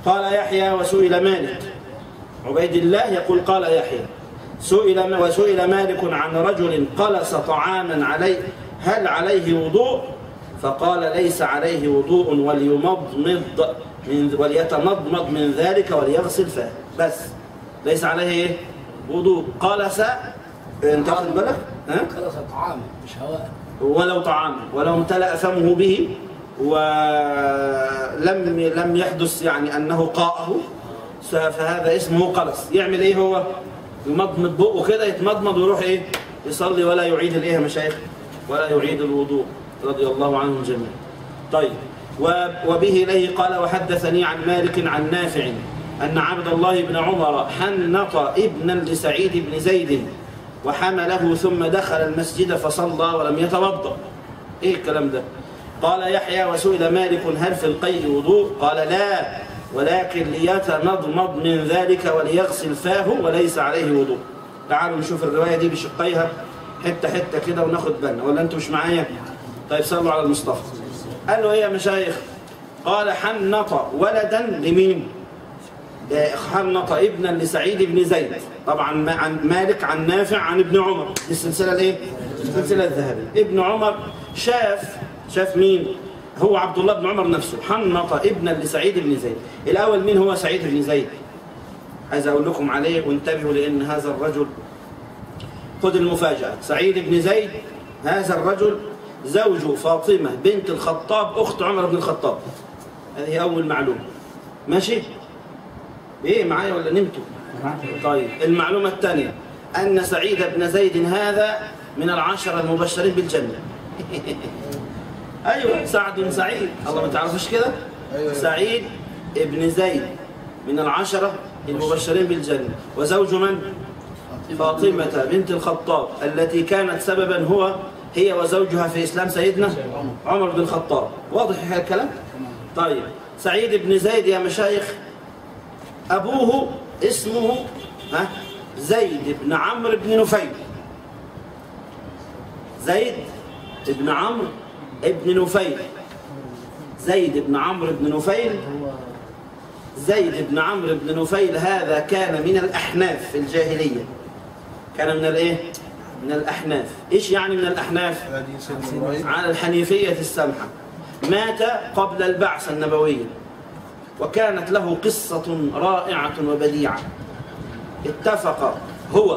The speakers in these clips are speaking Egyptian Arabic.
قال يحيى وسئل مالك عبيد الله يقول قال يحيى سئل وسئل مالك عن رجل قلس طعاما عليه هل عليه وضوء فقال ليس عليه وضوء وليمضمض من وليتمضمض من ذلك وليغسل فاه بس ليس عليه ايه وضوء قلس انت واخد بالك ها خلص طعام مش هواء ولو طعاما ولو امتلأ فمه به ولم لم يحدث يعني انه قاءه فهذا اسمه قلس يعمل ايه هو يمضمض بقه كده يتمضمض ويروح ايه يصلي ولا يعيد الايه يا مشايخ ولا يعيد الوضوء رضي الله عنهم جميعا طيب و- وبه اليه قال وحدثني عن مالك عن نافع ان عبد الله بن عمر حنط ابنا لسعيد بن زيد وحمله ثم دخل المسجد فصلى ولم يتوضا ايه الكلام ده قال يحيى وسئل مالك هل في القيء وضوء قال لا ولكن ليتمضمض من ذلك وليغسل فاه وليس عليه وضوء تعالوا نشوف الروايه دي بشقيها حته حته كده وناخد بالنا ولا انتوا مش معايا طيب صلوا على المصطفى قال له ايه يا مشايخ قال حنط ولدا لمين حنط ابنا لسعيد بن زيد طبعا ما- عن مالك عن نافع عن ابن عمر دي السلسله الايه السلسله الذهبيه ابن عمر شاف شاف مين هو عبد الله بن عمر نفسه حنط ابنا لسعيد بن زيد الاول مين هو سعيد بن زيد عايز اقول لكم عليه وانتبهوا لان هذا الرجل خذ المفاجاه سعيد بن زيد هذا الرجل زوج فاطمه بنت الخطاب اخت عمر بن الخطاب هذه اول معلومه ماشي ايه معايا ولا نمتوا طيب المعلومة الثانية أن سعيد بن زيد هذا من العشرة المبشرين بالجنة أيوة سعد سعيد الله ما تعرفش كده سعيد بن زيد من العشرة المبشرين بالجنة وزوج من؟ فاطمة بنت الخطاب التي كانت سببا هو هي وزوجها في إسلام سيدنا عمر بن الخطاب واضح هذا الكلام؟ طيب سعيد بن زيد يا مشايخ أبوه اسمه ها زيد بن عمرو بن نفيل زيد بن عمرو بن نفيل زيد بن عمرو بن نفيل زيد بن عمرو بن نفيل هذا كان من الأحناف في الجاهلية كان من الإيه؟ من الأحناف إيش يعني من الأحناف؟ هذه سيدنا ابراهيم على الحنيفية السمحة مات قبل البعثة النبوية وكانت له قصة رائعة وبديعة اتفق هو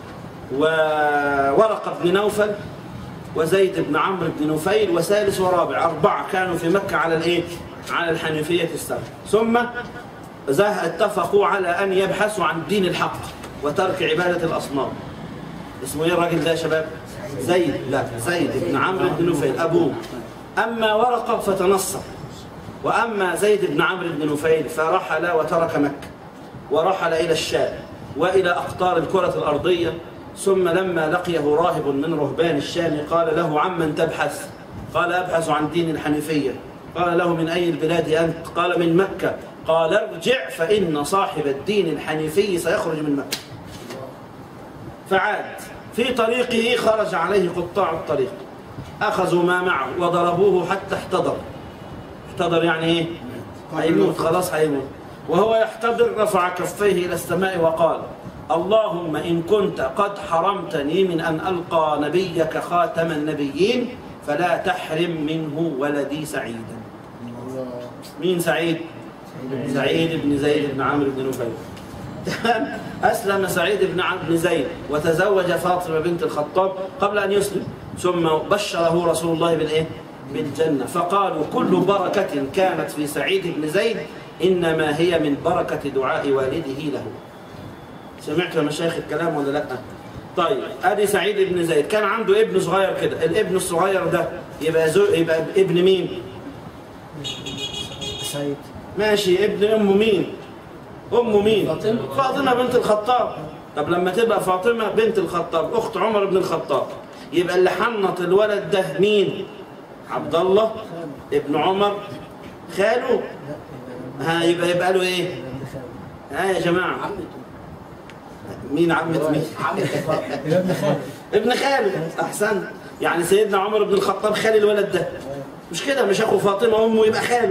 وورقة بن نوفل وزيد بن عمرو بن نفيل وثالث ورابع أربعة كانوا في مكة على الإيه؟ على الحنيفية السمحة ثم زه- اتفقوا على أن يبحثوا عن دين الحق وترك عبادة الأصنام اسمه ايه الراجل ده يا شباب؟ زيد لا زيد بن عمرو بن نفيل ابوه اما ورقه فتنصر واما زيد بن عمرو بن نفيل فرحل وترك مكه ورحل الى الشام والى اقطار الكره الارضيه ثم لما لقيه راهب من رهبان الشام قال له عمن تبحث؟ قال ابحث عن دين الحنيفيه قال له من اي البلاد انت؟ قال من مكه قال ارجع فان صاحب الدين الحنيفي سيخرج من مكه فعاد في طريقه خرج عليه قطاع الطريق أخذوا ما معه وضربوه حتى احتضر احتضر يعني ايه؟ هيموت خلاص هيموت وهو يحتضر رفع كفيه إلى السماء وقال اللهم إن كنت قد حرمتني من أن ألقى نبيك خاتم النبيين فلا تحرم منه ولدي سعيدا مين سعيد؟ سعيد بن زيد بن عمرو بن نفيل تمام أسلم سعيد بن عمرو بن زيد وتزوج فاطمة بنت الخطاب قبل أن يسلم ثم بشره رسول الله بالإيه؟ بالجنة فقالوا كل بركة كانت في سعيد بن زيد إنما هي من بركة دعاء والده له سمعت يا مشايخ الكلام ولا لا طيب ادي سعيد بن زيد كان عنده ابن صغير كده الابن الصغير ده يبقى زو يبقى ابن مين سعيد ماشي ابن امه مين امه مين فاطمة. فاطمه بنت الخطاب طب لما تبقى فاطمه بنت الخطاب اخت عمر بن الخطاب يبقى اللي حنط الولد ده مين عبد الله ابن عمر خاله ها يبقى يبقى له ايه ها يا جماعه عمته مين عمة مين عمته فاطمة ابن خالد ابن خاله احسن يعني سيدنا عمر بن الخطاب خال الولد ده مش كده مش اخو فاطمه امه يبقى خاله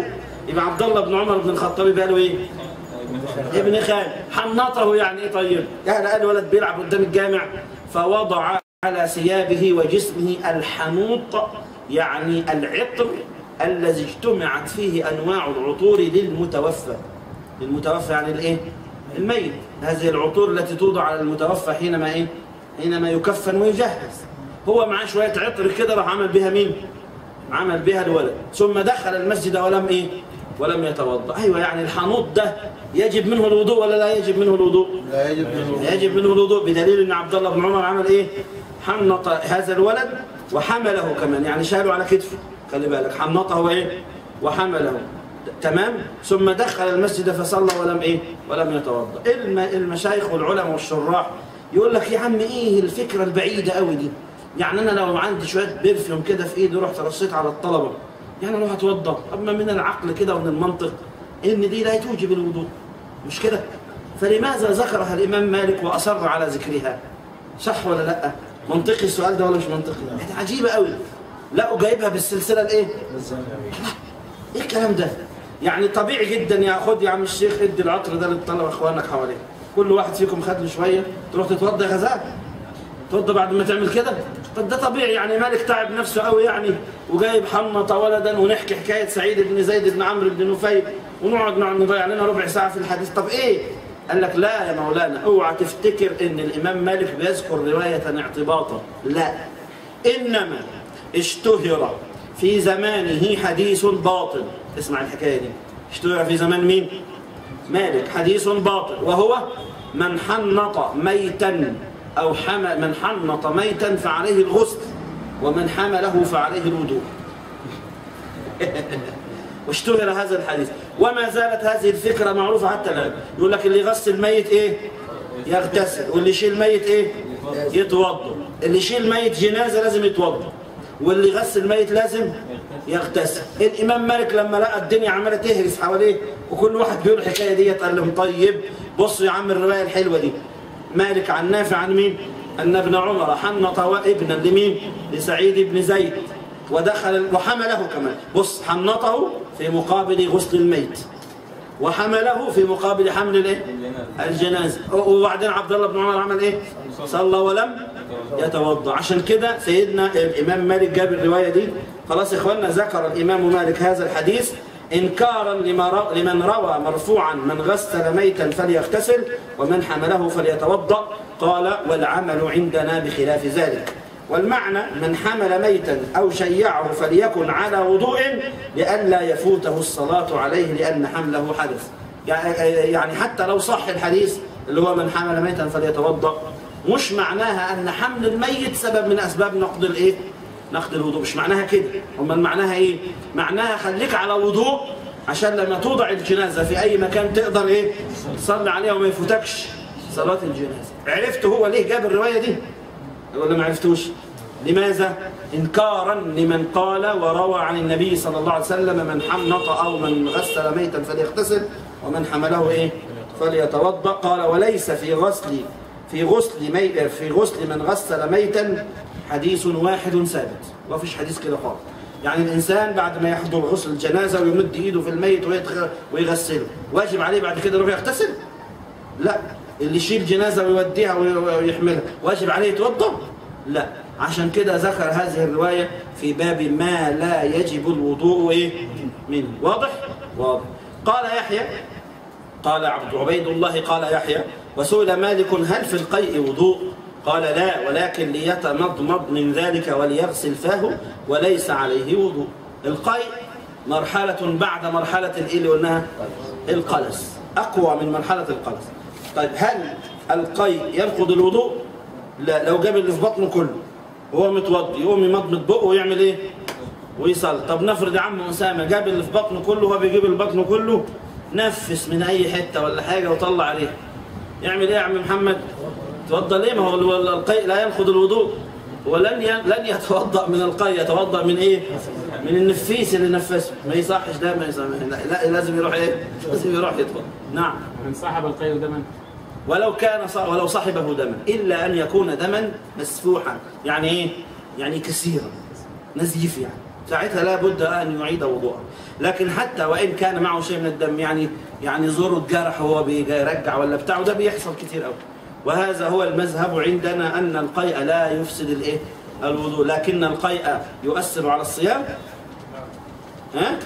يبقى عبد الله بن عمر بن الخطاب يبقى له ايه ابن خال حنطه يعني ايه طيب يعني قال ولد بيلعب قدام الجامع فوضع على ثيابه وجسمه الحنوط يعني العطر الذي اجتمعت فيه انواع العطور للمتوفى للمتوفى يعني الايه الميت هذه العطور التي توضع على المتوفى حينما ايه حينما يكفن ويجهز هو معاه شويه عطر كده راح عمل بها مين عمل بها الولد ثم دخل المسجد ولم ايه ولم يتوضا ايوه يعني الحنوط ده يجب منه الوضوء ولا لا يجب منه الوضوء لا يجب منه يجب منه الوضوء بدليل ان عبد الله بن عمر عمل ايه حنط هذا الولد وحمله كمان يعني شاله على كتفه خلي بالك حنطه ايه وحمله تمام ثم دخل المسجد فصلى ولم ايه ولم يتوضا الم- المشايخ والعلماء والشراح يقول لك يا عم ايه الفكره البعيده قوي دي يعني انا لو عندي شويه برفيوم كده في ايدي رحت رصيت على الطلبه يعني اروح اتوضا اما من العقل كده ومن المنطق ان دي لا توجب الوضوء مش كده فلماذا ذكرها الامام مالك واصر على ذكرها صح ولا لا منطقي السؤال ده ولا مش منطقي دي عجيبه قوي لا وجايبها بالسلسله الايه ايه الكلام ده يعني طبيعي جدا يا خد يا عم الشيخ ادي العطر ده للطلبه اخوانك حواليك كل واحد فيكم خد له شويه تروح تتوضى يا غزال تتوضى بعد ما تعمل كده طب ده طبيعي يعني مالك تعب نفسه قوي يعني وجايب حنطه ولدا ونحكي حكايه سعيد بن زيد بن عمرو بن نفيل ونقعد نقعد نضيع لنا ربع ساعه في الحديث طب ايه قال لك لا يا مولانا اوعى تفتكر ان الامام مالك بيذكر روايه اعتباطا لا انما اشتهر في زمانه حديث باطل اسمع الحكايه دي اشتهر في زمان مين مالك حديث باطل وهو من حنط ميتا او حمل من حنط ميتا فعليه الغسل ومن حمله فعليه الوضوء واشتهر هذا الحديث وما زالت هذه الفكره معروفه حتى الان يقول لك اللي يغسل ميت ايه يغتسل واللي يشيل ميت ايه يتوضا اللي يشيل ميت جنازه لازم يتوضا واللي يغسل ميت لازم يغتسل الامام مالك لما لقى الدنيا عماله تهرس حواليه وكل واحد بيقول الحكايه ديت قال لهم طيب بصوا يا عم الروايه الحلوه دي مالك عن نافع عن مين ان ابن عمر حنط ابنا لمين لسعيد بن زيد ودخل وحمله كمان بص حنطه في مقابل غسل الميت وحمله في مقابل حمل الايه الجنازه وبعدين عبد الله بن عمر عمل ايه صلى ولم يتوضا عشان كده سيدنا الامام مالك جاب الروايه دي خلاص يا اخواننا ذكر الامام مالك هذا الحديث انكارا لما رو- لمن روى مرفوعا من غسل ميتا فليغتسل ومن حمله فليتوضا قال والعمل عندنا بخلاف ذلك والمعنى من حمل ميتا أو شيعه فليكن على وضوء لئلا يفوته الصلاة عليه لأن حمله حدث يعني حتى لو صح الحديث اللي هو من حمل ميتا فليتوضأ مش معناها أن حمل الميت سبب من أسباب نقض الإيه؟ نقض الوضوء مش معناها كده أمال معناها إيه؟ معناها خليك على وضوء عشان لما توضع الجنازة في أي مكان تقدر إيه؟ تصلي عليها وما يفوتكش صلاة الجنازة عرفت هو ليه جاب الرواية دي؟ ولا ما عرفتوش لماذا انكارا لمن قال وروى عن النبي صلى الله عليه وسلم من حنط او من غسل ميتا فليغتسل ومن حمله ايه فليتوضا قال وليس في غسل في غسل مي في غسل من غسل ميتا حديث واحد ثابت ما فيش حديث كده خالص يعني الانسان بعد ما يحضر غسل الجنازه ويمد ايده في الميت ويتغ- ويغسله واجب عليه بعد كده يروح يغتسل لا اللي يشيل جنازه ويوديها وي- ويحملها واجب عليه يتوضا لا عشان كده ذكر هذه الروايه في باب ما لا يجب الوضوء ايه منه واضح واضح قال يحيى قال عبد عبيد الله قال يحيى وسئل مالك هل في القيء وضوء قال لا ولكن ليتمضمض من ذلك وليغسل فاه وليس عليه وضوء القيء مرحلة بعد مرحلة الايه اللي قلناها القلس أقوى من مرحلة القلس طيب هل القيء ينقض الوضوء؟ لا لو جاب اللي في بطنه كله وهو متوضي يقوم يمضمض بقه ويعمل ايه؟ ويصلي طب نفرض يا عم اسامه جاب اللي في بطنه كله وهو بيجيب اللي في بطنه كله نفس من اي حته ولا حاجه وطلع عليها يعمل ايه يا عم محمد؟ توضا ليه؟ ما هو ال- القيء لا ينقض الوضوء ولن ي- لن يتوضا من القيء يتوضا من ايه؟ من النفيس اللي نفسه ما يصحش ده ما يصحش لا, لا لازم يروح ايه؟ لازم يروح يتوضا نعم من صاحب القيء دما ولو كان ص- ولو صاحبه دما الا ان يكون دما مسفوحا يعني ايه يعني كثيرا نزيف يعني ساعتها لا بد ان يعيد وضوءه لكن حتى وان كان معه شيء من الدم يعني يعني زوره اتجرح وهو بيرجع ولا بتاعه ده بيحصل كتير قوي وهذا هو المذهب عندنا ان القيء لا يفسد الايه الوضوء لكن القيء يؤثر على الصيام ها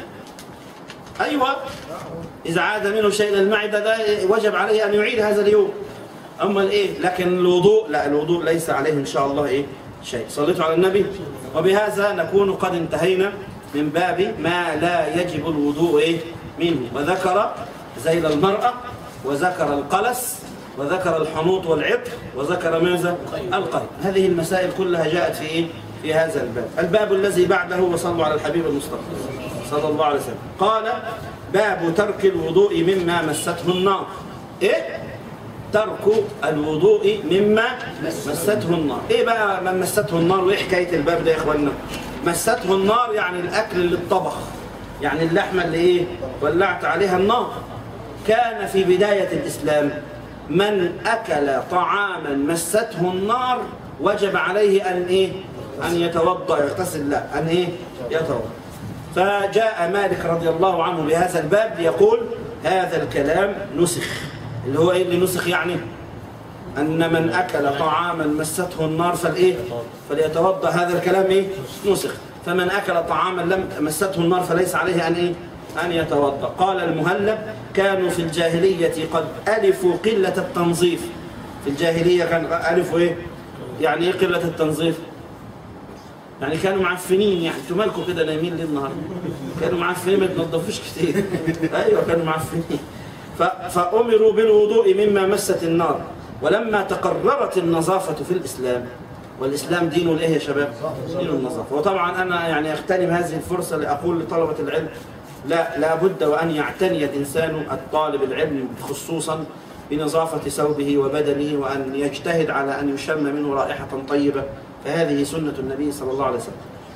ايوه اذا عاد منه شيء المعده ده وجب عليه ان يعيد هذا اليوم اما الايه لكن الوضوء لا الوضوء ليس عليه ان شاء الله ايه شيء صليتوا على النبي وبهذا نكون قد انتهينا من باب ما لا يجب الوضوء ايه منه وذكر زيل المرأة وذكر القلس وذكر الحنوط والعطر وذكر ماذا القيد هذه المسائل كلها جاءت في ايه في هذا الباب الباب الذي بعده وصلوا على الحبيب المصطفى صلى الله عليه وسلم قال باب ترك الوضوء مما مسته النار ايه ترك الوضوء مما مسته النار ايه بقى من مسته النار وايه حكايه الباب ده يا اخوانا مسته النار يعني الاكل اللي اتطبخ يعني اللحمه اللي ايه ولعت عليها النار كان في بدايه الاسلام من اكل طعاما مسته النار وجب عليه ان ايه ان يتوضا يغتسل لا ان ايه يتوضا فجاء مالك رضي الله عنه بهذا الباب يقول هذا الكلام نسخ اللي هو ايه اللي نسخ يعني ان من اكل طعاما مسته النار فالايه فليتوضا هذا الكلام ايه نسخ فمن اكل طعاما لم مسته النار فليس عليه ان ايه ان يتوضا قال المهلب كانوا في الجاهليه قد الفوا قله التنظيف في الجاهليه كان الفوا ايه يعني ايه قله التنظيف يعني كانوا معفنين يعني انتوا مالكم كده نايمين ليه النهارده كانوا معفنين ما يتنضفوش كتير ايوه كانوا معفنين ف- فأمروا بالوضوء مما مست النار ولما تقررت النظافة في الإسلام والإسلام دين الإيه يا شباب؟ دين النظافة وطبعا أنا يعني أغتنم هذه الفرصة لأقول لطلبة العلم لا لا بد وأن يعتني الإنسان الطالب العلم خصوصا بنظافة ثوبه وبدنه وأن يجتهد على أن يشم منه رائحة طيبة فهذه سنة النبي صلى الله عليه وسلم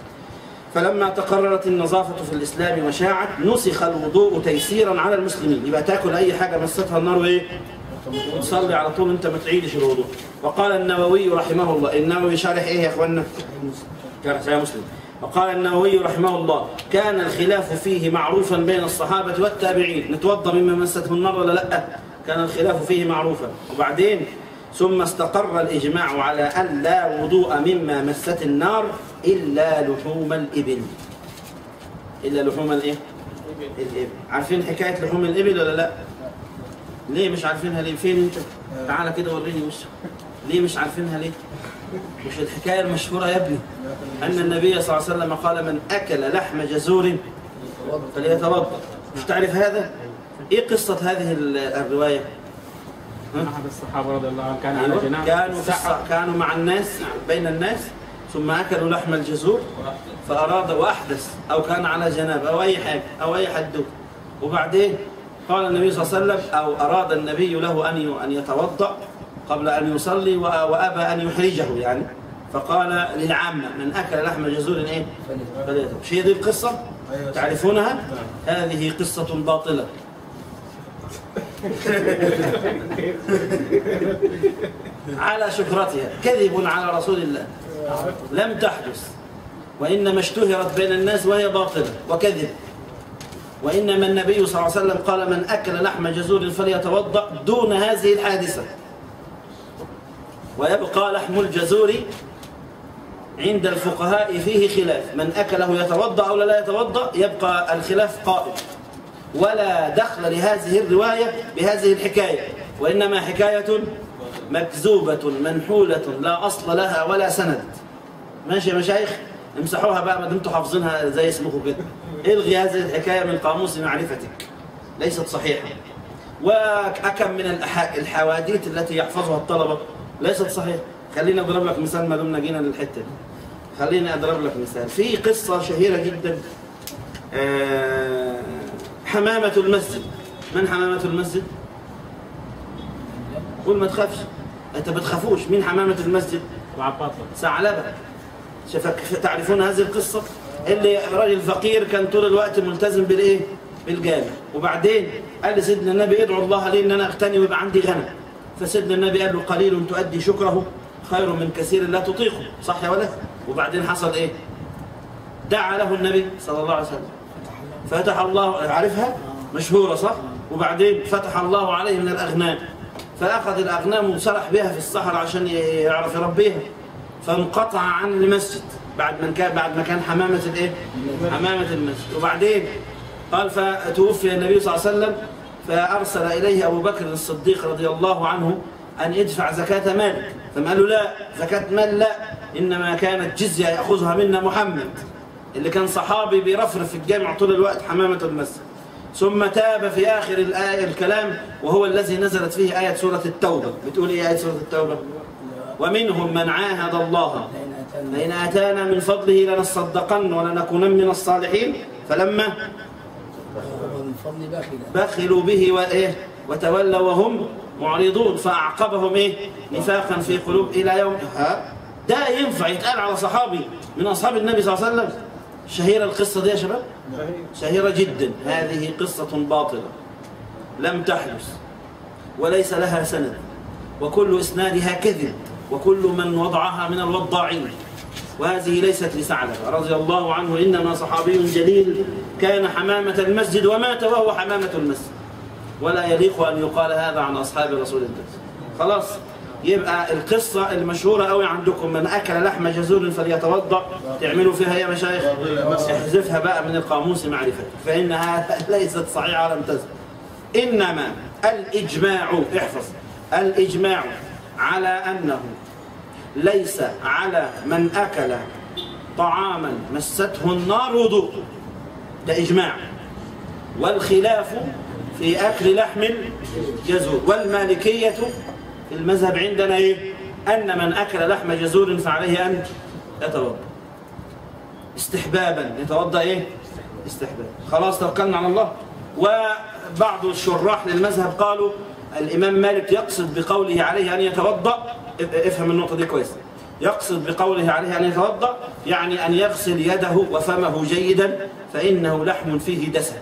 فلما تقررت النظافة في الإسلام وشاعت نسخ الوضوء تيسيرا على المسلمين يبقى تاكل أي حاجة مستها النار وإيه؟ وتصلي على طول أنت ما تعيدش الوضوء وقال النووي رحمه الله النووي شارح إيه يا إخوانا؟ شارح صحيح مسلم وقال النووي رحمه الله كان الخلاف فيه معروفا بين الصحابة والتابعين نتوضى مما مسته النار ولا لا كان الخلاف فيه معروفا وبعدين ثم استقر الإجماع على أن لا وضوء مما مست النار إلا لحوم الإبل إلا لحوم الإيه؟ الإبل عارفين حكاية لحوم الإبل ولا لا؟ ليه مش عارفينها ليه؟ فين أنت؟ تعالى كده وريني وشك ليه مش عارفينها ليه؟ مش الحكاية المشهورة يا ابني أن النبي صلى الله عليه وسلم قال من أكل لحم جزور فليتوضأ مش تعرف هذا؟ إيه قصة هذه ال- الرواية؟ ها؟ احد الصحابه رضي الله عنهم كان على أيوة. جنازه كانوا في الص- كانوا مع الناس بين الناس ثم اكلوا لحم الجزور فاراد واحدث او كان على جنابه او اي حاجه او اي حدوته وبعدين قال النبي صلى الله عليه وسلم او اراد النبي له ان ي- ان يتوضا قبل ان يصلي وأ- وابى ان يحرجه يعني فقال للعامه من اكل لحم جزور ايه؟ فليتوضا مش هي دي القصه؟ تعرفونها؟ هذه قصه باطله على شهرتها كذب على رسول الله لم تحدث وإنما اشتهرت بين الناس وهي باطلة وكذب وإنما النبي صلى الله عليه وسلم قال من أكل لحم جزور فليتوضأ دون هذه الحادثة ويبقى لحم الجزور عند الفقهاء فيه خلاف من أكله يتوضأ أو لا يتوضأ يبقى الخلاف قائم ولا دخل لهذه الرواية بهذه الحكاية وإنما حكاية مكذوبة منحولة لا أصل لها ولا سند ماشي يا مشايخ امسحوها بقى ما دمتوا حافظينها زي اسمكم كده الغي هذه الحكاية من قاموس معرفتك ليست صحيحة وأكم من الأح- الحواديت التي يحفظها الطلبة ليست صحيحة خليني أضرب لك مثال ما دمنا جينا للحتة دي خليني أضرب لك مثال في قصة شهيرة جدا آه، حمامة المسجد من حمامة المسجد؟ قول ما تخافش انت بتخافوش مين حمامة المسجد؟ وعباطه ثعلبة شفك تعرفون هذه القصة اللي راجل فقير كان طول الوقت ملتزم بالايه بالجامع وبعدين قال لسيدنا النبي ادعو الله لي ان انا اغتني ويبقى عندي غنم فسيدنا النبي قال له قليل تؤدي شكره خير من كثير لا تطيقه صح يا ولد وبعدين حصل ايه دعا له النبي صلى الله عليه وسلم فتح الله عارفها مشهورة صح وبعدين فتح الله عليه من الأغنام فأخذ الأغنام وسرح بها في الصحراء عشان يعرف يربيها فانقطع عن المسجد بعد ما كان بعد ما كان حمامة الايه؟ حمامة المسجد وبعدين قال فتوفي النبي صلى الله عليه وسلم فأرسل إليه أبو بكر الصديق رضي الله عنه أن يدفع زكاة مالك فما قال له لا زكاة مال لا إنما كانت جزية يأخذها منا محمد اللي كان صحابي بيرفرف في الجامع طول الوقت حمامة المسجد ثم تاب في آخر الآية الكلام وهو الذي نزلت فيه آية سورة التوبة بتقول إيه آية سورة التوبة ومنهم من عاهد الله لئن أتانا فإن آتانا من فضله لنصدقن ولنكونن من الصالحين فلما ومن فضل بخلا بخلوا به وإيه وتولوا وهم معرضون فأعقبهم إيه نفاقا في قلوب إلى يوم ها ده ينفع يتقال على صحابي من أصحاب النبي صلى الله عليه وسلم شهيرة القصة دي يا شباب شهيرة جدا هذه قصة باطلة لم تحدث وليس لها سند وكل إسنادها كذب وكل من وضعها من الوضاعين وهذه ليست لثعلبة رضي الله عنه إنما صحابي جليل كان حمامة المسجد ومات وهو حمامة المسجد ولا يليق أن يقال هذا عن أصحاب رسول الله خلاص يبقى القصة المشهورة قوي عندكم من أكل لحم جزور فليتوضأ تعملوا فيها يا مشايخ احذفها بقى من القاموس معرفة فإنها ليست صحيحة لم تزل إنما الإجماع احفظ الإجماع على أنه ليس على من أكل طعاما مسته النار وضوء ده إجماع والخلاف في أكل لحم الجزور والمالكية في المذهب عندنا إيه؟ أن من أكل لحم جزور فعليه أن يتوضأ استحبابا يتوضأ إيه؟ استحبابا خلاص توكلنا على الله وبعض الشراح للمذهب قالوا الإمام مالك يقصد بقوله عليه أن يتوضأ افهم النقطة دي كويس يقصد بقوله عليه أن يتوضأ يعني أن يغسل يده وفمه جيدا فإنه لحم فيه دسم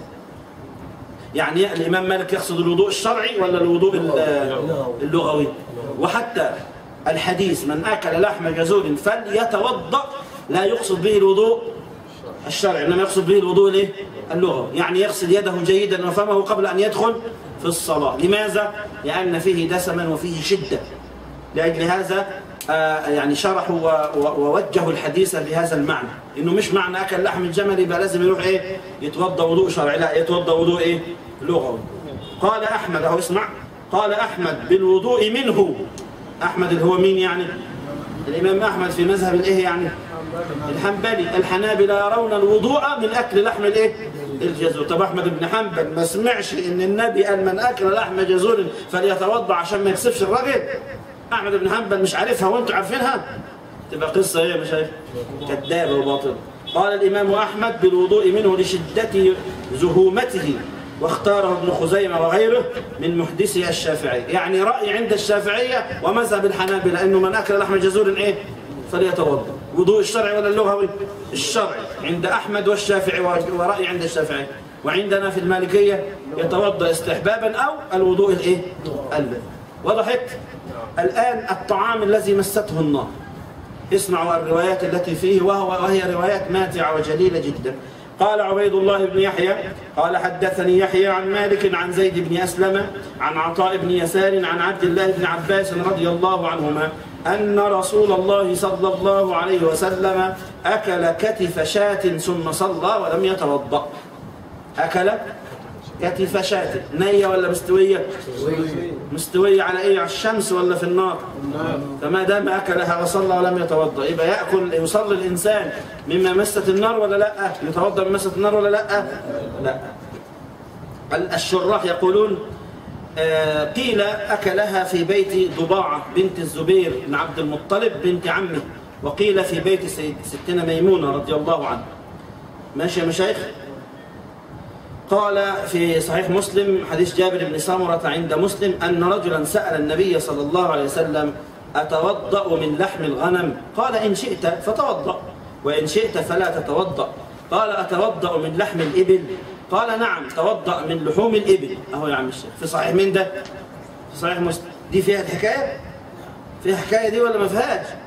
يعني الإمام مالك يقصد الوضوء الشرعي ولا الوضوء ال- اللغوي وحتى الحديث من أكل لحم جزور فليتوضأ لا يقصد به الوضوء الشرعي إنما يقصد به الوضوء الايه؟ اللغوي يعني يغسل يده جيدا وفمه قبل أن يدخل في الصلاة لماذا؟ لأن فيه دسما وفيه شدة لأجل هذا آه، يعني شرحوا و- و- ووجهوا الحديث بهذا المعنى انه مش معنى اكل لحم الجمل يبقى لازم يروح ايه يتوضا وضوء شرعي لا يتوضا وضوء ايه لغوي قال احمد اهو اسمع قال احمد بالوضوء منه احمد اللي هو مين يعني الامام احمد في مذهب الايه يعني الحنبلي الحنابلة يرون الوضوء من اكل لحم الايه الجزور طب احمد بن حنبل ما سمعش ان النبي قال من اكل لحم جزور فليتوضا عشان ما يكسبش الراجل احمد بن حنبل مش عارفها وانتوا عارفينها تبقى قصه ايه يا مشايخ كذابه وباطله قال الامام احمد بالوضوء منه لشده زهومته واختاره ابن خزيمه وغيره من محدثي الشافعي يعني راي عند الشافعيه ومذهب الحنابلة انه من اكل لحم جزور ايه فليتوضا وضوء الشرعي ولا اللغوي الشرعي عند احمد والشافعي وراي عند الشافعي وعندنا في المالكيه يتوضا استحبابا او الوضوء الايه البدء وضحت الآن الطعام الذي مسته النار اسمعوا الروايات التي فيه وهو وهي روايات ماتعة وجليلة جدا قال عبيد الله بن يحيى قال حدثني يحيى عن مالك عن زيد بن أسلم عن عطاء بن يسار عن عبد الله بن عباس رضي الله عنهما أن رسول الله صلى الله عليه وسلم أكل كتف شاة ثم صلى ولم يتوضأ أكل كتف شاة نية ولا مستوية مستوية على ايه على الشمس ولا في النار فما دام اكلها وصلى ولم يتوضا يبقى ياكل يصلي الانسان مما مست النار ولا لا يتوضا من مست النار ولا لا لا ال- الشراح يقولون آه، قيل اكلها في بيت ضباعه بنت الزبير بن عبد المطلب بنت عمه وقيل في بيت سيد- ستنا ميمونه رضي الله عنها ماشي يا مشايخ قال في صحيح مسلم حديث جابر بن سمرة عند مسلم أن رجلا سأل النبي صلى الله عليه وسلم أتوضأ من لحم الغنم قال إن شئت فتوضأ وإن شئت فلا تتوضأ قال أتوضأ من لحم الإبل قال نعم توضأ من لحوم الإبل أهو يا عم الشيخ في صحيح مين ده في صحيح مسلم دي فيها الحكاية فيها حكاية دي ولا ما فيهاش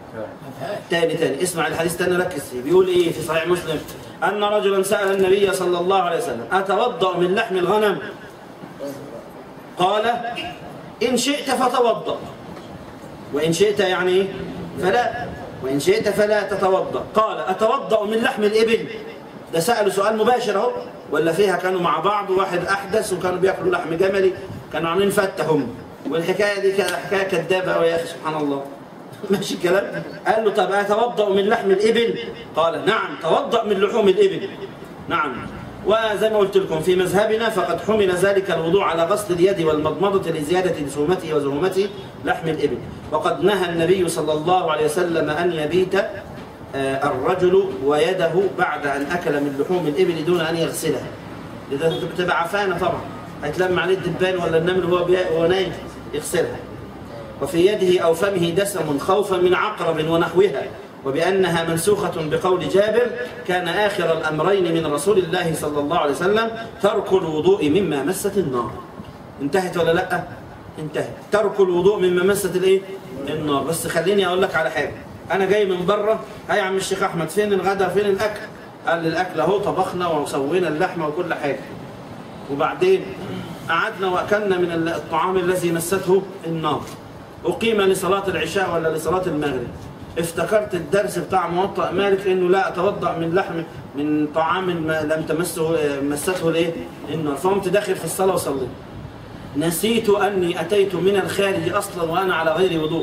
ما فيهاش تاني تاني اسمع الحديث تاني ركز فيه بيقول ايه في صحيح مسلم ان رجلا سال النبي صلى الله عليه وسلم اتوضا من لحم الغنم قال ان شئت فتوضا وان شئت يعني ايه فلا وان شئت فلا تتوضا قال اتوضا من لحم الابل ده سالوا سؤال مباشر اهو ولا فيها كانوا مع بعض واحد احدث وكانوا بياكلوا لحم جملي كانوا عاملين فته هم والحكايه دي كانت حكايه كدابه قوي يا اخي سبحان الله ماشي الكلام قال له طب اتوضا من لحم الابل قال نعم توضا من لحوم الابل نعم وزي ما قلت لكم في مذهبنا فقد حمل ذلك الوضوء على غسل اليد والمضمضة لزيادة دسومته وزهومته لحم الإبل وقد نهى النبي صلى الله عليه وسلم أن يبيت آه، الرجل ويده بعد أن أكل من لحوم الإبل دون أن يغسلها إذا بتبقى عفانة طبعا هيتلم عليه الدبان ولا النمل وهو بي- وهو نايم يغسلها وفي يده أو فمه دسم خوفا من عقرب ونحوها وبأنها منسوخة بقول جابر كان آخر الأمرين من رسول الله صلى الله عليه وسلم ترك الوضوء مما مست النار انتهت ولا لا انتهت ترك الوضوء مما مست الايه النار بس خليني اقول لك على حاجه انا جاي من بره هيا يا عم الشيخ احمد فين الغدا فين الاكل قال لي الاكل اهو طبخنا وسوينا اللحمه وكل حاجه وبعدين قعدنا واكلنا من الطعام الذي مسته النار اقيم لصلاه العشاء ولا لصلاه المغرب افتكرت الدرس بتاع موطأ مالك انه لا اتوضا من لحم من طعام ما لم تمسه مسته الايه النار فقمت داخل في الصلاه وصليت نسيت اني اتيت من الخارج اصلا وانا على غير وضوء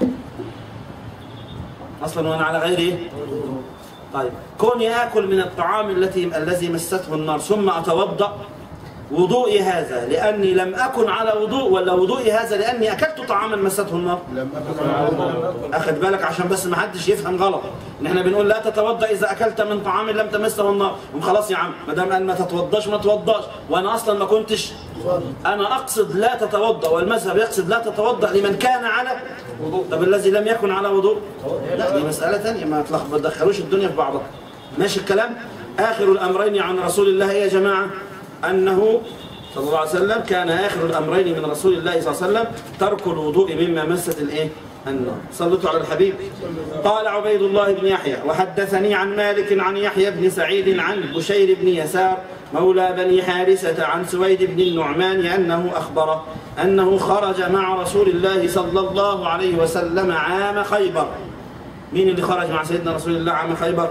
اصلا وانا على غير ايه طيب كوني اكل من الطعام التي الذي مسته النار ثم اتوضا وضوئي هذا لاني لم اكن على وضوء ولا وضوئي هذا لاني اكلت طعاما مسته النار لم أكن اخد بالك عشان بس ما حدش يفهم غلط ان احنا بنقول لا تتوضا اذا اكلت من طعام لم تمسه النار قوم خلاص يا عم ما دام قال ما تتوضاش ما تتوضاش وانا اصلا ما كنتش انا اقصد لا تتوضا والمذهب يقصد لا تتوضا لمن كان على وضوء طب الذي لم يكن على وضوء لا دي مساله ثانيه ما تلخبط- ما تدخلوش الدنيا في بعضها ماشي الكلام اخر الامرين عن رسول الله إيه يا جماعه انه صلى الله عليه وسلم كان اخر الامرين من رسول الله صلى الله عليه وسلم ترك الوضوء مما مست الايه النار صلوا على الحبيب قال عبيد الله بن يحيى وحدثني عن مالك عن يحيى بن سعيد عن بشير بن يسار مولى بني حارثة عن سويد بن النعمان أنه أخبره أنه خرج مع رسول الله صلى الله عليه وسلم عام خيبر مين اللي خرج مع سيدنا رسول الله عام خيبر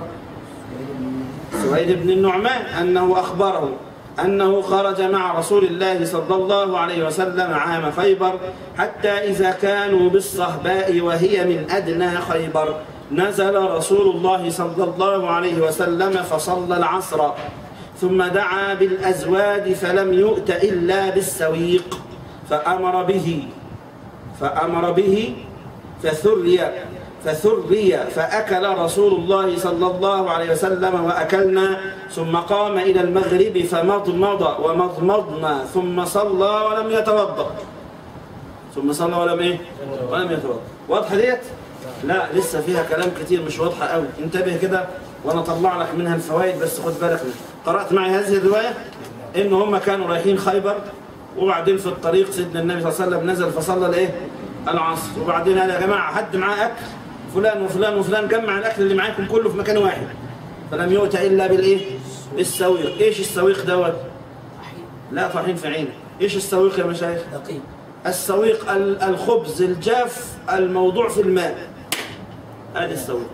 سويد بن النعمان أنه أخبره أنه خرج مع رسول الله صلى الله عليه وسلم عام خيبر حتى إذا كانوا بالصهباء وهي من أدنى خيبر نزل رسول الله صلى الله عليه وسلم فصلى العصر ثم دعا بالأزواج فلم يؤت إلا بالسويق فأمر به فأمر به فثري فثري فأكل رسول الله صلى الله عليه وسلم وأكلنا ثم قام إلى المغرب فمضمض ومضمضنا ثم صلى ولم يتوضأ ثم صلى ولم إيه؟ ولم يتوضأ واضحة ديت؟ لا لسه فيها كلام كتير مش واضحة قوي انتبه كده وأنا أطلع لك منها الفوائد بس خد بالك منها قرأت معي هذه الرواية إن هم كانوا رايحين خيبر وبعدين في الطريق سيدنا النبي صلى الله عليه وسلم نزل فصلى الايه؟ العصر وبعدين قال يا جماعه حد معاه اكل فلان وفلان وفلان جمع الاكل اللي معاكم كله في مكان واحد فلم يؤت الا بالايه؟ بالسويق، ايش السويق دوت؟ لا طاحين في عينك، ايش السويق يا مشايخ؟ دقيق السويق ال- الخبز الجاف الموضوع في الماء ادي السويق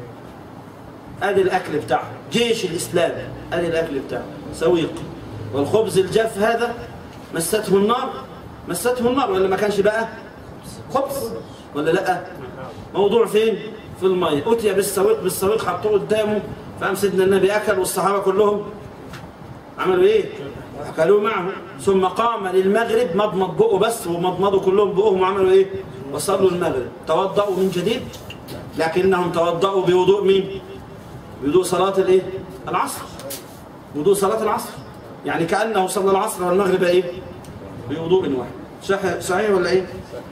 ادي الاكل بتاعه جيش الاسلام ادي الاكل بتاعه سويق والخبز الجاف هذا مسته النار مسته النار ولا ما كانش بقى خبز ولا لا موضوع فين في الميه اتي بالسويق بالسويق حطوه قدامه فقام سيدنا النبي اكل والصحابه كلهم عملوا ايه اكلوه معه ثم قام للمغرب مضمض بقه بس ومضمضوا كلهم بقهم وعملوا ايه وصلوا المغرب توضأوا من جديد لكنهم توضأوا بوضوء مين بوضوء صلاة الايه العصر وضوء صلاة العصر يعني كأنه صلى العصر والمغرب ايه بوضوء واحد صح- صحيح ولا ايه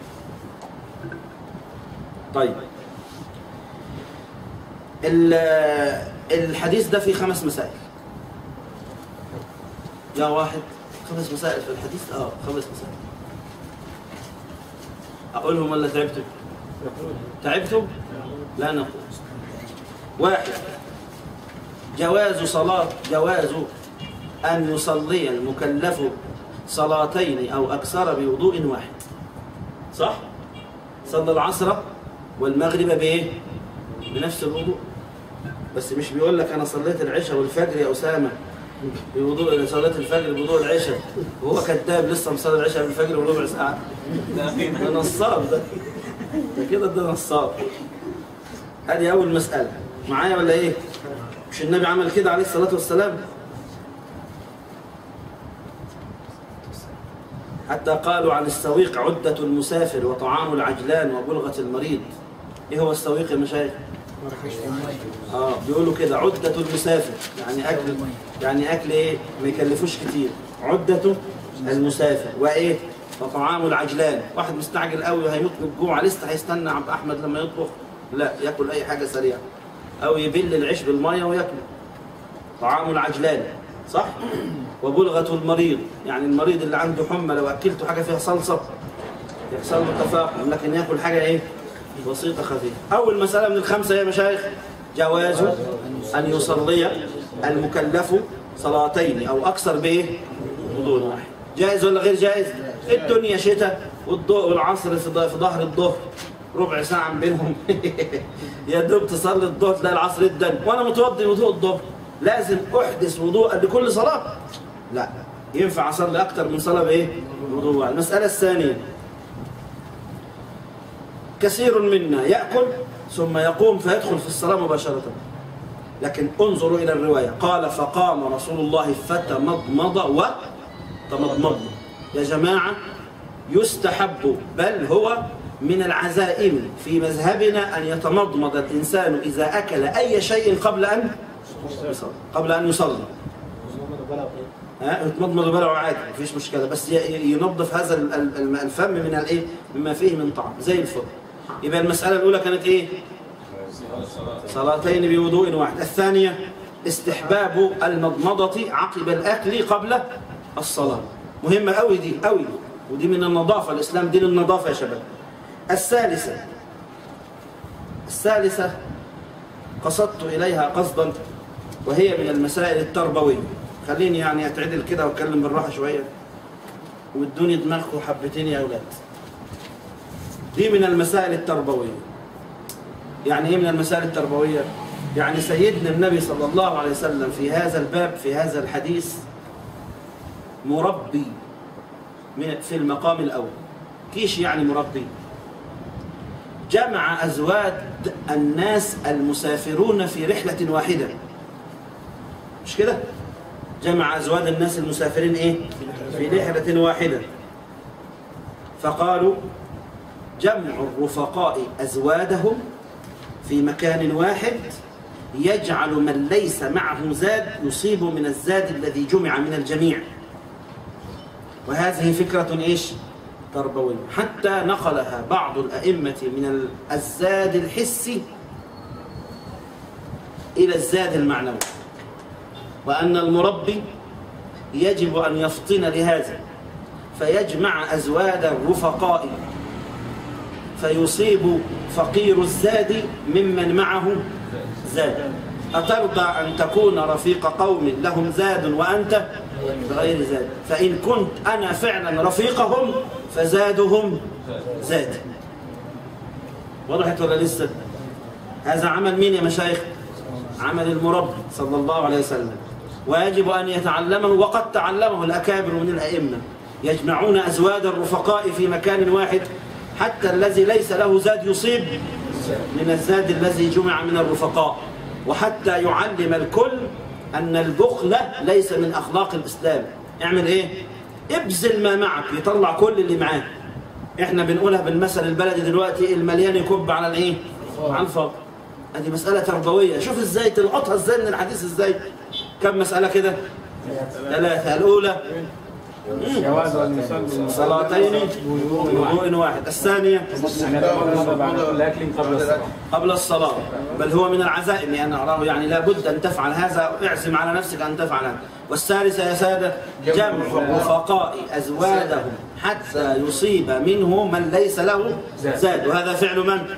طيب ال- الحديث ده فيه خمس مسائل يا واحد خمس مسائل في الحديث اه خمس مسائل اقولهم ولا تعبتوا تعبتوا لا نقول واحد جواز صلاة جواز أن يصلي المكلف صلاتين أو أكثر بوضوء واحد صح؟ صلى العصر والمغرب بإيه؟ بنفس الوضوء بس مش بيقول لك أنا صليت العشاء والفجر يا أسامة بوضوء صليت الفجر بوضوء العشاء وهو كذاب لسه مصلي العشاء بالفجر وربع ساعة ده نصاب ده ده كده ده نصاب هذه أول مسألة معايا ولا إيه؟ مش النبي عمل كده عليه الصلاة والسلام حتى قالوا عن السويق عدة المسافر وطعام العجلان وبلغة المريض ايه هو السويق يا مشايخ؟ اه بيقولوا كده عدة المسافر يعني اكل يعني اكل ايه؟ ما يكلفوش كتير عدة المسافر وايه؟ وطعام العجلان واحد مستعجل قوي وهيموت من الجوع لسه هيستنى عبد احمد لما يطبخ لا ياكل اي حاجه سريعه او يبل العيش بالميه وياكله طعام العجلان صح وبلغة المريض يعني المريض اللي عنده حمى لو اكلته حاجه فيها صلصه يحصل له تفاقم لكن ياكل حاجه ايه بسيطه خفيفه اول مساله من الخمسه يا مشايخ جواز ان يصلي المكلف صلاتين او اكثر بايه وضوء واحد جائز ولا غير جائز الدنيا شتاء والضوء والعصر في ظ- في ظهر الظهر ربع ساعة من بينهم يا دوب تصلي الظهر تلاقي العصر الدم وانا متوضي وضوء الظهر لازم احدث وضوء لكل صلاة لا ينفع اصلي اكتر من صلاة بايه وضوء واحد. المسألة الثانية كثير منا يأكل ثم يقوم فيدخل في الصلاة مباشرة لكن انظروا إلى الرواية قال فقام رسول الله فتمضمض وتمضمض يا جماعة يستحب بل هو من العزائم في مذهبنا أن يتمضمض الإنسان إذا أكل أي شيء قبل أن يصلي قبل أن يصلي ها يتمضمض بلعه عادي مفيش مشكلة بس ي- ي- ينظف هذا ال- ال- الفم من الايه مما فيه من طعم زي الفل يبقى المسألة الأولى كانت إيه صلاتين بوضوء واحد الثانية استحباب المضمضة عقب الأكل قبل الصلاة مهمة قوي دي قوي ودي من النظافة الإسلام دين النظافة يا شباب الثالثة الثالثة قصدت إليها قصدا وهي من المسائل التربوية خليني يعني أتعدل كده وأتكلم بالراحة شوية وادوني دماغكم حبتين يا أولاد دي من المسائل التربوية يعني ايه من المسائل التربوية؟ يعني سيدنا النبي صلى الله عليه وسلم في هذا الباب في هذا الحديث مربي من في المقام الأول كيش يعني مربي جمع أزواج الناس المسافرون في رحلة واحدة مش كده؟ جمع أزواج الناس المسافرين إيه؟ في رحلة واحدة فقالوا جمع الرفقاء أزوادهم في مكان واحد يجعل من ليس معه زاد يصيب من الزاد الذي جمع من الجميع وهذه فكرة إيش؟ تربوية حتى نقلها بعض الأئمة من الزاد الحسي إلى الزاد المعنوي وأن المربي يجب أن يفطن لهذا فيجمع أزواد الرفقاء فيصيب فقير الزاد ممن معه زاد أترضى أن تكون رفيق قوم لهم زاد وأنت بغير زاد فإن كنت أنا فعلا رفيقهم فزادهم زاد وضحت ولا لسه هذا عمل مين يا مشايخ عمل المربي صلى الله عليه وسلم ويجب أن يتعلمه وقد تعلمه الأكابر من الأئمة يجمعون أزواد الرفقاء في مكان واحد حتى الذي ليس له زاد يصيب من الزاد الذي جمع من الرفقاء وحتى يعلم الكل أن البخل ليس من أخلاق الإسلام اعمل إيه؟ ابذل ما معك يطلع كل اللي معاه احنا بنقولها بالمثل البلدي دلوقتي المليان يكب على الايه؟ على الفاضي هذه مسألة تربوية شوف ازاي تلقطها ازاي من الحديث ازاي كم مسألة كده؟ ثلاثة الأولى جواز ان يصلي صلاتين بوضوء واحد الثانية ان يتمضمض بعد كل اكل قبل الصلاه قبل الصلاة بل هو من العزائم لأن أراه يعني لابد أن تفعل هذا اعزم على نفسك أن تفعل هذا والثالثة يا سادة جمع الرفقاء أزوادهم حتى يصيب منه من ليس له زاد وهذا فعل من؟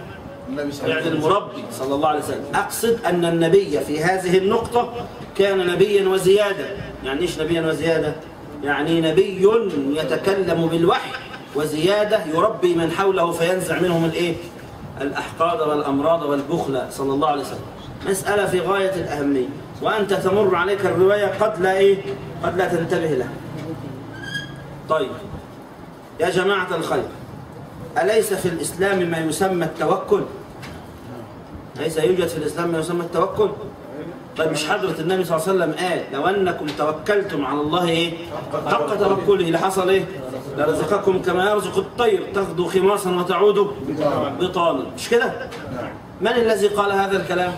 النبي صلى الله عليه يعني وسلم المربي صلى الله عليه وسلم أقصد أن النبي في هذه النقطة كان نبيا وزيادة يعني إيش نبيا وزيادة يعني نبي يتكلم بالوحي وزيادة يربي من حوله فينزع منهم الإيه الأحقاد والأمراض والبخل صلى الله عليه وسلم مسألة في غاية الأهمية وأنت تمر عليك الرواية قد لا إيه قد لا تنتبه لها طيب يا جماعة الخير أليس في الإسلام ما يسمى التوكل ليس يوجد في الإسلام ما يسمى التوكل طيب مش حضرة النبي صلى الله عليه وسلم قال لو أنكم توكلتم على الله إيه حق توكله اللي حصل إيه لرزقكم كما يرزق الطير تغدو خماصا وتعود بطانا مش كده من الذي قال هذا الكلام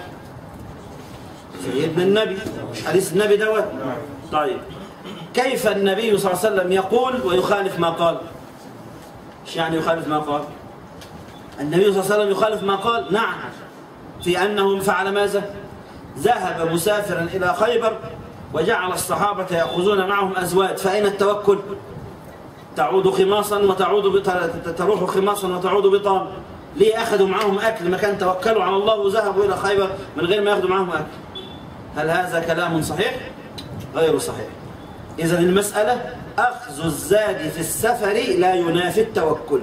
سيدنا النبي مش حديث النبي دوت طيب كيف النبي صلى الله عليه وسلم يقول ويخالف ما قال ايش يعني يخالف ما قال النبي صلى الله عليه وسلم يخالف ما قال نعم في أنه فعل ماذا ذهب مسافرا إلى خيبر وجعل الصحابة يأخذون معهم أزواج فأين التوكل تعود خماصا وتعود بط- تروح خماصا وتعود بطان ليه أخذوا معهم أكل ما كان توكلوا على الله وذهبوا إلى خيبر من غير ما يأخذوا معهم أكل هل هذا كلام صحيح؟ غير صحيح إذا المسألة أخذ الزاد في السفر لا ينافي التوكل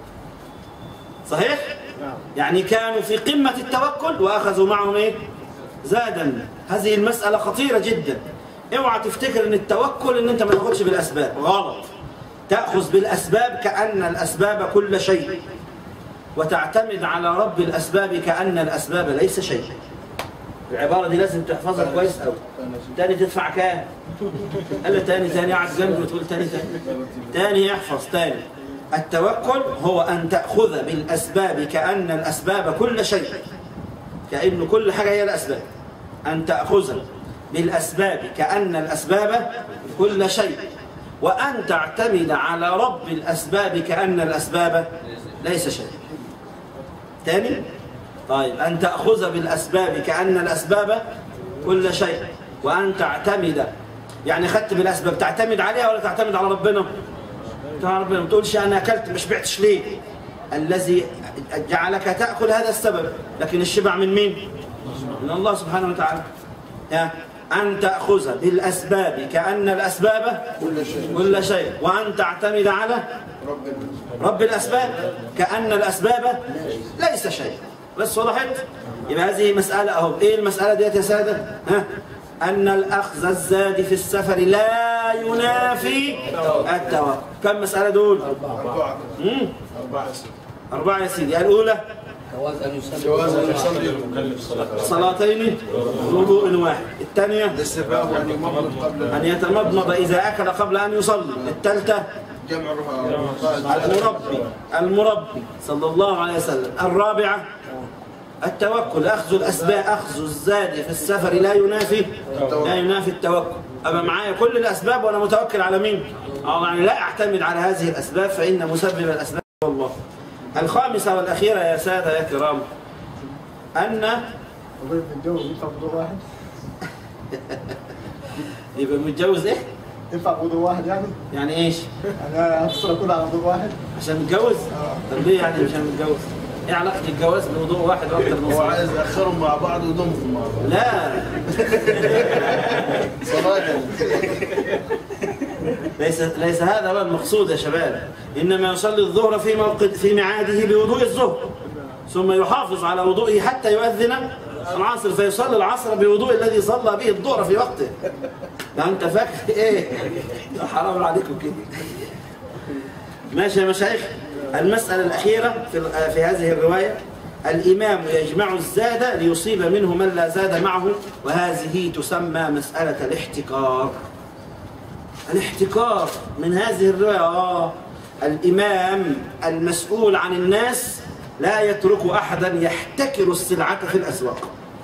صحيح؟ يعني كانوا في قمة التوكل وأخذوا معهم إيه؟ زادا هذه المسألة خطيرة جدا اوعى تفتكر ان التوكل ان انت ما تاخدش بالاسباب غلط تاخذ بالاسباب كان الاسباب كل شيء وتعتمد على رب الاسباب كان الاسباب ليس شيء العباره دي لازم تحفظها كويس قوي تاني تدفع كام قال له تاني تاني قاعد جنبي وتقول تاني تاني تاني يحفظ تاني التوكل هو ان تاخذ بالاسباب كان الاسباب كل شيء كأن كل حاجة هي الأسباب أن تأخذ بالأسباب كأن الأسباب كل شيء وأن تعتمد على رب الأسباب كأن الأسباب ليس شيء تاني طيب أن تأخذ بالأسباب كأن الأسباب كل شيء وأن تعتمد يعني خدت بالأسباب تعتمد عليها ولا تعتمد على ربنا تعالى ربنا ما تقولش أنا أكلت ما شبعتش ليه الذي جعلك تأكل هذا السبب لكن الشبع من مين من الله سبحانه وتعالى ها؟ أن تأخذ بالأسباب كأن الأسباب كل شيء كل شيء وأن تعتمد على رب رب الأسباب كأن الأسباب ليس شيء بس وضحت يبقى هذه مسألة أهو إيه المسألة ديت يا سادة ها أن الأخذ الزاد في السفر لا ينافي التوكل كم مسألة دول أربعة مم. أربعة ست أربعة يا سيدي الأولى جواز أن يصلي جواز أن يصلي المكلف صلاة صلاتين وضوء واحد الثانية الاستفاء وأن يمضمض قبل أن يتمضمض إذا أكل قبل أن يصلي الثالثة جمع الرفاق المربي المربي صلى الله عليه وسلم الرابعة التوكل أخذ الأسباب أخذ الزاد في السفر لا ينافي لا ينافي التوكل أبقى معايا كل الأسباب وأنا متوكل على مين؟ أو يعني لا أعتمد على هذه الأسباب فإن مسبب الأسباب هو الله الخامسة والأخيرة يا سادة يا كرام أن وضيف الجو ينفع وضوء واحد؟ يبقى متجوز إيه؟ ينفع وضوء واحد يعني؟ يعني إيش؟ انا هتصل كلها على وضوء واحد؟ عشان نتجوز؟ طب ليه يعني عشان نتجوز؟ إيه علاقة الجواز بوضوء واحد وأكثر من هو صلاة؟ عايز يأخرهم مع بعض ويضمهم مع بعض لا صلاة ليس ليس هذا هو المقصود يا شباب انما يصلي الظهر في موقد في ميعاده بوضوء الظهر ثم يحافظ على وضوئه حتى يؤذن العصر فيصلي العصر بوضوء الذي صلى به الظهر في وقته ده انت فاكر ايه حرام عليكم كده ماشي يا مشايخ المسألة الأخيرة في في هذه الرواية الإمام يجمع الزاد ليصيب منه من لا زاد معه وهذه تسمى مسألة الاحتكار الاحتكار من هذه الرواية آه الإمام المسؤول عن الناس لا يترك أحدا يحتكر السلعة في الأسواق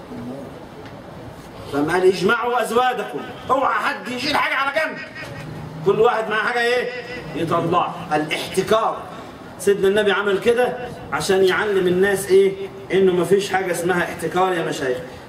فما قال اجمعوا أزوادكم اوعى حد يشيل حاجة على جنب كل واحد معاه حاجة إيه يطلع الاحتكار سيدنا النبي عمل كده عشان يعلم الناس إيه إنه مفيش حاجة اسمها احتكار يا مشايخ